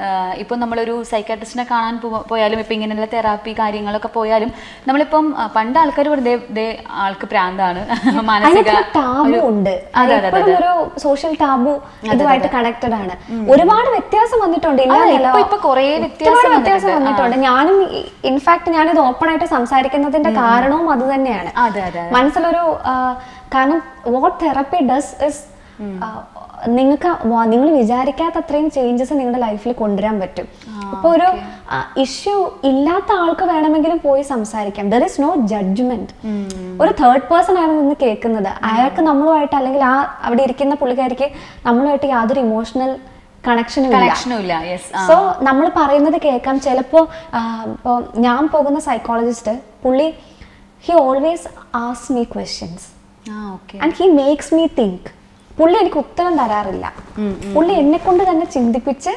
ഇപ്പം നമ്മളൊരു സൈക്കാട്രിസ്റ്റിനെ കാണാൻ പോ- പോയാലും ഇപ്പം ഇങ്ങനെയുള്ള തെറാപ്പി കാര്യങ്ങളൊക്കെ പോയാലും നമ്മളിപ്പം ആ, പണ്ട് ആൾക്കാർ വെറുതെ ദേ ആൾക്ക് പ്രാന്താണ് മാനസിക അതിനൊക്കെ ടാബു ഉണ്ട് അതെ, അതെ, എപ്പോഴും ഒരു സോഷ്യൽ ടാബു ഇതുമായിട്ട് കണക്റ്റഡ് ആണ് ഒരുപാട് വ്യത്യാസം വന്നിട്ടുണ്ട് ഇല്ല അതെ, എന്നല്ല. ഇപ്പൊ- ഇപ്പൊ കുറേ വ്യത്യാസം ഒരുപാട് വ്യത്യാസം വന്നിട്ടുണ്ട്. വന്നിട്ടുണ്ട് ഞാനും ഇൻഫാക്ട് ഞാനിത് ഓപ്പൺ ആയിട്ട് സംസാരിക്കുന്നതിന്റെ കാരണവും അത് തന്നെയാണ് അതെ അതെ മനസ്സിലൊരു ആ, കാരണം വാട്ട് തെറപ്പി ഡസ് ഇസ് നിങ്ങൾക്ക് നിങ്ങൾ വിചാരിക്കാത്ത അത്രയും ചേഞ്ചസ് നിങ്ങളുടെ ലൈഫിൽ കൊണ്ടുവരാൻ പറ്റും ഇപ്പൊ ഒരു ഇഷ്യൂ ഇല്ലാത്ത ആൾക്ക് വേണമെങ്കിലും പോയി സംസാരിക്കാം ദർ ഇസ് നോ ജഡ്ജ്മെന്റ് ഒരു തേർഡ് പേഴ്സൺ ആണ് നിന്ന് കേൾക്കുന്നത് അയാൾക്ക് നമ്മളുമായിട്ട് അല്ലെങ്കിൽ ആ അവിടെ ഇരിക്കുന്ന പുള്ളിക്കാരിക്ക് നമ്മളുമായിട്ട് യാതൊരു ഇമോഷണൽ കണക്ഷനും ഇല്ല കണക്ഷനും ഇല്ല യെസ് സോ നമ്മൾ പറയുന്നത് കേൾക്കാം ചിലപ്പോൾ ഇപ്പോൾ ഞാൻ പോകുന്ന സൈക്കോളജിസ്റ്റ് പുള്ളി ഹി ഓൾവേസ് ആസ് me questions ah okay and he makes me think പുള്ളി എനിക്ക് ഉത്തരം തരാറില്ല പുള്ളി എന്നെ കൊണ്ട് തന്നെ ചിന്തിപ്പിച്ച്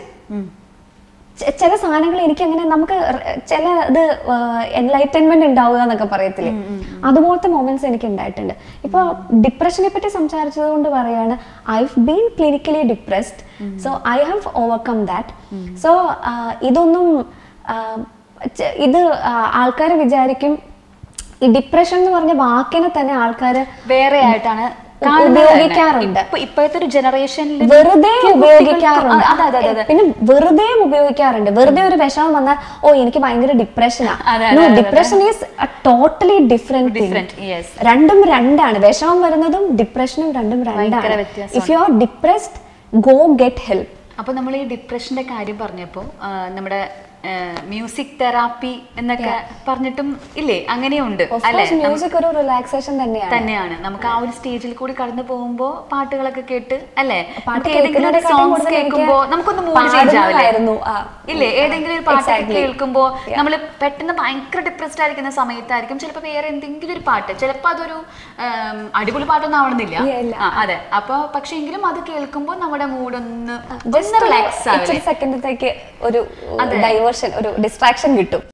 ചെ- ചില സാധനങ്ങൾ എനിക്ക് അങ്ങനെ നമുക്ക് ര- ചില ഇത് എൻലൈറ്റൻമെന്റ് ഉണ്ടാവുക എന്നൊക്കെ പറയത്തില്ലേ അതുപോലത്തെ മൊമെന്റ്സ് എനിക്ക് ഉണ്ടായിട്ടുണ്ട് ഇപ്പൊ ഡിപ്രഷനെ പറ്റി സംസാരിച്ചത് കൊണ്ട് പറയാണ് I been clinically depressed so I have overcome that so ഇതൊന്നും ആ, ചെ- ഇത് ആൾക്കാർ വിചാരിക്കും ഈ ഡിപ്രഷൻ എന്ന് പറഞ്ഞ വാക്കിനെ തന്നെ ആൾക്കാർ വേറെ ആയിട്ടാണ് കാണുന്നത് തന്നെ. ഉപയോഗിക്കാറുണ്ട്. ഇപ്പൊ- ഇപ്പോഴത്തെ ഒരു ജനറേഷനിൽ വെറുതെ ഉപയോഗിക്കാറുണ്ട് അതെ അതെ അതെ പിന്നെ വെറുതെ ഉപയോഗിക്കാറുണ്ട് വെറുതെ ഒരു വിഷമം വന്നാൽ ഓ എനിക്ക് ഭയങ്കര ഡിപ്രഷനാ അതെ, അതെ, അതെ, depression is totally different Different, yes. രണ്ടും രണ്ടാണ് വിഷമം വരുന്നതും ഡിപ്രഷനും രണ്ടും ഭയങ്കര രണ്ടാണ് വ്യത്യാസമാണ്. If you are depressed go get help അപ്പൊ നമ്മൾ ഈ ഡിപ്രഷന്റെ കാര്യം പറഞ്ഞപ്പോ ആ, നമ്മുടെ മ്യൂസിക് തെറാപ്പി എന്നൊക്കെ പറഞ്ഞിട്ടും ഇല്ലേ അങ്ങനെയുണ്ട് അല്ലെ മ്യൂസിക് ഒരു റിലാക്സേഷൻ തന്നെയാണ് തന്നെയാണ് നമുക്ക് ആ ഒരു സ്റ്റേജിൽ കൂടി കടന്നു പോകുമ്പോ പാട്ടുകളൊക്കെ കേട്ട് അല്ലേ പാട്ട് നമുക്ക് ഏതെങ്കിലും ഒരു കേൾക്കുന്നതിനെക്കാട്ടും സോങ്സ് കൂടുതൽ എനിക്ക് കേൾക്കുമ്പോ നമുക്കൊന്ന് മൂഡ് ചേഞ്ച് ആവില്ലേ പാടുന്നതായിരുന്നു. ആ. ഇല്ലേ ഏതെങ്കിലും ഒരു പാട്ടൊക്കെ Exactly. കേൾക്കുമ്പോ നമ്മൾ പെട്ടെന്ന് ഭയങ്കര ഡിപ്രസ്ഡ് ആയിരിക്കുന്ന സമയത്തായിരിക്കും ചിലപ്പോൾ വേറെ എന്തെങ്കിലും ഒരു പാട്ട് ചിലപ്പോൾ അതൊരു ഉം, അടിപൊളി പാട്ടൊന്നും ആവണമെന്നില്ല ഇല്ല, ഇല്ല. ആ, അതെ അപ്പൊ പക്ഷെ എങ്കിലും അത് കേൾക്കുമ്പോൾ നമ്മുടെ മൂഡ് ഒന്ന് ഒന്ന് റിലാക്സ് ആവില്ലേ സെക്കൻഡത്തേക്ക് ഒരു ഡൈവേർഷൻ ഒരു ഡിസ്ട്രാക്ഷൻ കിട്ടും